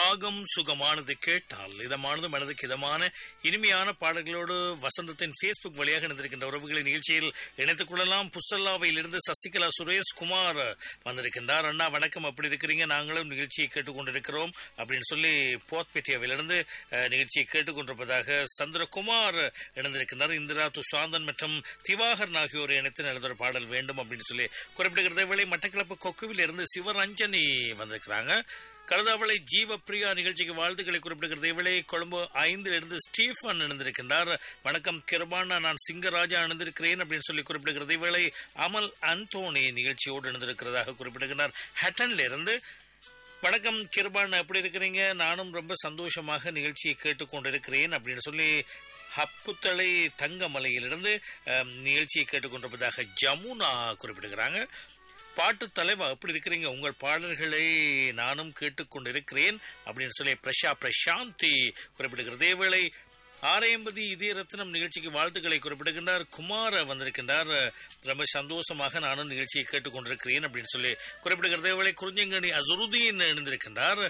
ராகம் சுகமானது கேட்டால் இதமானது மனதுக்கு இதமான இனிமையான பாடல்களோடு வசந்தத்தின் ஃபேஸ்புக் வழியாக இணைந்திருக்கின்ற உறவுகளை நிகழ்ச்சியில் இணைத்துக் கொள்ளலாம் புசல்லாவையிலிருந்து சசிகலா சுரேஷ் குமார் வந்திருக்கின்றார் அண்ணா வணக்கம் அப்படி இருக்கிறீங்க நாங்களும் நிகழ்ச்சியை கேட்டுக்கொண்டிருக்கிறோம் அப்படின்னு சொல்லி போத்பேட்டியாவிலிருந்து அஹ், நிகழ்ச்சியை கேட்டுக்கொண்டிருப்பதாக சந்திரகுமார் இணைந்திருக்கின்றார் இந்திரா துஷாந்தன் மற்றும் திவாகர் ஆகியோர் இணைத்து எழுதுகிற பாடல் வேண்டும் அப்படின்னு சொல்லி குறிப்பிடுகிறத வேளை மட்டக்களப்பு கொக்குவில் இருந்து சிவரஞ்சனி வந்திருக்கிறாங்க கழுதாவளை ஜீவப்பிரியா நிகழ்ச்சிக்கு வாழ்த்துக்களை குறிப்பிடுகிறது இவளே கொழும்பு ஐந்தில் இருந்து ஸ்டீஃபன் இணைந்திருக்கின்றார் வணக்கம் கிருபானா நான் சிங்கராஜா இணைந்திருக்கிறேன் அப்படின்னு சொல்லி குறிப்பிடுகிறது இவளை அமல் அந்தோனி நிகழ்ச்சியோடு இணைந்திருக்கிறதாக குறிப்பிடுகிறார் ஹட்டன்ல இருந்து வணக்கம் கிருபான் எப்படி இருக்கிறீங்க நானும் ரொம்ப சந்தோஷமாக நிகழ்ச்சியை கேட்டுக்கொண்டிருக்கிறேன் அப்படின்னு சொல்லி ஹப்புத்தளை தங்கமலையிலிருந்து அஹ், நிகழ்ச்சியை கேட்டுக்கொண்டிருப்பதாக ஜமுனா குறிப்பிடுகிறாங்க பாட்டு தலைவா எப்படி இருக்கிறீங்க உங்கள் பாடல்களை நானும் கேட்டுக்கொண்டிருக்கிறேன் அப்படின்னு சொல்லி பிரஷா பிரசாந்தி குறிப்பிடுகிறது இதேவேளை ஆரையம்பதி இதய ரத்னம் நிகழ்ச்சிக்கு வாழ்த்துக்களை குறிப்பிடுகின்றார் குமார் வந்திருக்கின்றார் ரொம்ப சந்தோஷமாக நானும் நிகழ்ச்சியை கேட்டுக்கொண்டிருக்கிறேன் அப்படின்னு சொல்லி குறிப்பிடுகிறது இதேவேளை குறிஞ்சங்கனி அசுருதீன் இணைந்திருக்கின்றார்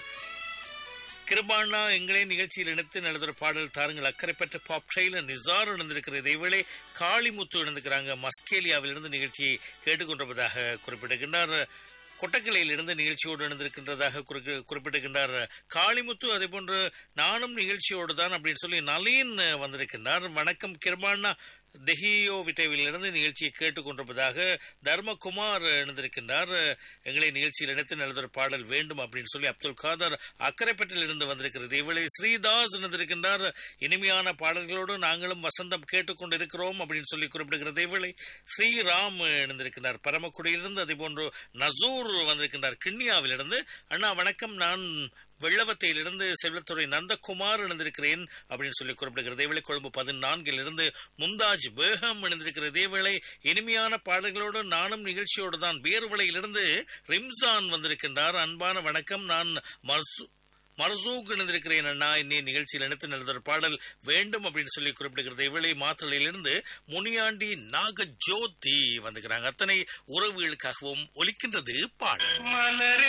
கிருபானா எங்களே நிகழ்ச்சியில் இணைத்து நடந்த பாடல் தாருங்கள் அக்கறை பெற்ற பாப் ட்ரெயிலர் நிசார் இணைந்திருக்கிற இதேவேளை காளிமுத்து இணைந்திருக்கிறாங்க மஸ்கேலியாவிலிருந்து நிகழ்ச்சியை கேட்டுக்கொண்டிருப்பதாக குறிப்பிடுகின்றார் கொட்டக்கிளையில் இருந்து நிகழ்ச்சியோடு இணைந்திருக்கின்றதாக குறி- குறிப்பிடுகின்றார் காளிமுத்து அதே போன்று நானும் நிகழ்ச்சியோடு தான் அப்படின்னு சொல்லி நலீன் வந்திருக்கின்றார் வணக்கம் கிருபானா தெஹியோ விட்டேவிலிருந்து நிகழ்ச்சியை கேட்டுக்கொண்டிருப்பதாக தர்மகுமார் இணைந்திருக்கின்றார் எங்களை நிகழ்ச்சியில் இணைத்து எழுதுகிற பாடல் வேண்டும் அப்படின்னு சொல்லி அப்துல் காதர் அக்கரைப்பட்டில் இருந்து வந்திருக்கிறது இவளை ஸ்ரீதாஸ் இணைந்திருக்கின்றார் இனிமையான பாடல்களோடு நாங்களும் வசந்தம் கேட்டுக்கொண்டிருக்கிறோம் அப்படின்னு சொல்லி குறிப்பிடுகிறது இவளை ஸ்ரீராம் இணைந்திருக்கின்றார் பரமக்குடியிலிருந்து அதே போன்று நசூர் வந்திருக்கின்றார் கிண்ணியாவிலிருந்து அண்ணா வணக்கம் நான் வெள்ளவத்தையிலிருந்து செல்வத்துறை நந்தகுமார் இணைந்திருக்கிறேன் அப்படின்னு சொல்லி குறிப்பிடுகிறது இதேவேளை கொழும்பு பதினான்கில் இருந்து மும்தாஜ் பேகம் இணைந்திருக்கிறது இதேவேளை இனிமையான பாடல்களோடு நானும் நிகழ்ச்சியோடு தான் பேருவளையிலிருந்து ரிம்சான் வந்திருக்கின்றார் அன்பான வணக்கம் நான் மர்சு மர்சூக் இணைந்திருக்கிறேன் அண்ணா இன்னைய நிகழ்ச்சியில் இணைத்து நடந்த பாடல் வேண்டும் அப்படின்னு சொல்லி குறிப்பிடுகிறது இவளை மாத்தளையிலிருந்து முனியாண்டி நாக ஜோதி வந்துக்கிறாங்க அத்தனை உறவுகளுக்காகவும் ஒலிக்கின்றது பாடல் மலரே